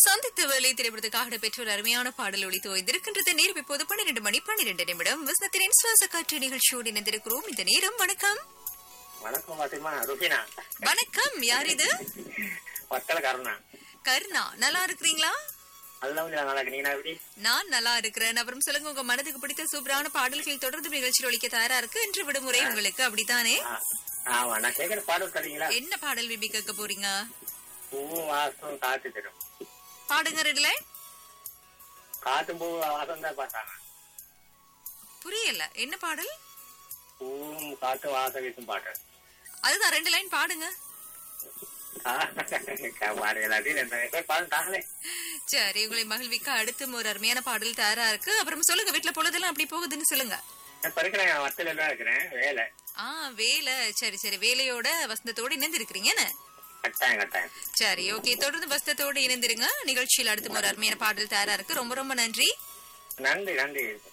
சந்தித்த வேலை திரைப்படத்துக்காக பெற்றோர் அருமையான பாடல் ஒளி தோய்ந்திருக்கின்றது நேரம் இப்போது பன்னிரண்டு மணி பன்னிரண்டு நிமிடம் விசனத்தின் சுவாச காற்று நிகழ்ச்சியோடு இணைந்திருக்கிறோம் இந்த நேரம் வணக்கம் வணக்கம் பாத்திமா ருபினா வணக்கம் யார் இது பத்தல கருணா கருணா நல்லா இருக்கிறீங்களா அதெல்லாம் வந்து நல்லா இருக்கு நீங்க எப்படி நான் நல்லா இருக்கிறேன் அப்புறம் சொல்லுங்க உங்க மனதுக்கு பிடித்த சூப்பரான பாடல்கள் தொடர்ந்து நிகழ்ச்சியில் ஒழிக்க தயாரா இருக்கு இன்று விடுமுறை உங்களுக்கு அப்படித்தானே ஆ, ஆமா நான் கேட்கிற பாடல் தரீங்களா என்ன பாடல் விபி கேட்க போறீங்க பூவும் வாசம் காத்து தரும் பாடுங்க ரெண்டு லைன் காத்தும் பூ வாசம் தான் பார்த்தாங்க புரியல என்ன பாடல் பூவும் காத்து வாசம் வீசும் பாட்டு அதுதான் ரெண்டு லைன் பாடுங்க ஆ, பாடு எல்லாத்தையும் ரெண்டு பேர் பாடம் தாங்களே சரி உங்களை மகிழ்விக்க அடுத்தும் ஒரு அருமையான பாடல் தயாரா இருக்கு அப்புறம் சொல்லுங்க வீட்டுல பொழுதெல்லாம் அப்படி போகுதுன்னு சொல்லுங்க நான் படிக்கிறேன் வத்தல தான் இருக்கிறேன் வேலை ஆ வேலை சரி சரி வேலையோட வசந்தத்தோட இணைந்திருக்கிறீங்க என்ன? கட்டாயம் கட்டாயம் சரி ஓகே தொடர்ந்து வசந்தத்தோட இணைந்திருங்க நிகழ்ச்சியில் அடுத்தும் ஒரு அருமையான பாடல் தயாரா இருக்கு ரொம்ப ரொம்ப நன்றி நன்றி நன்றி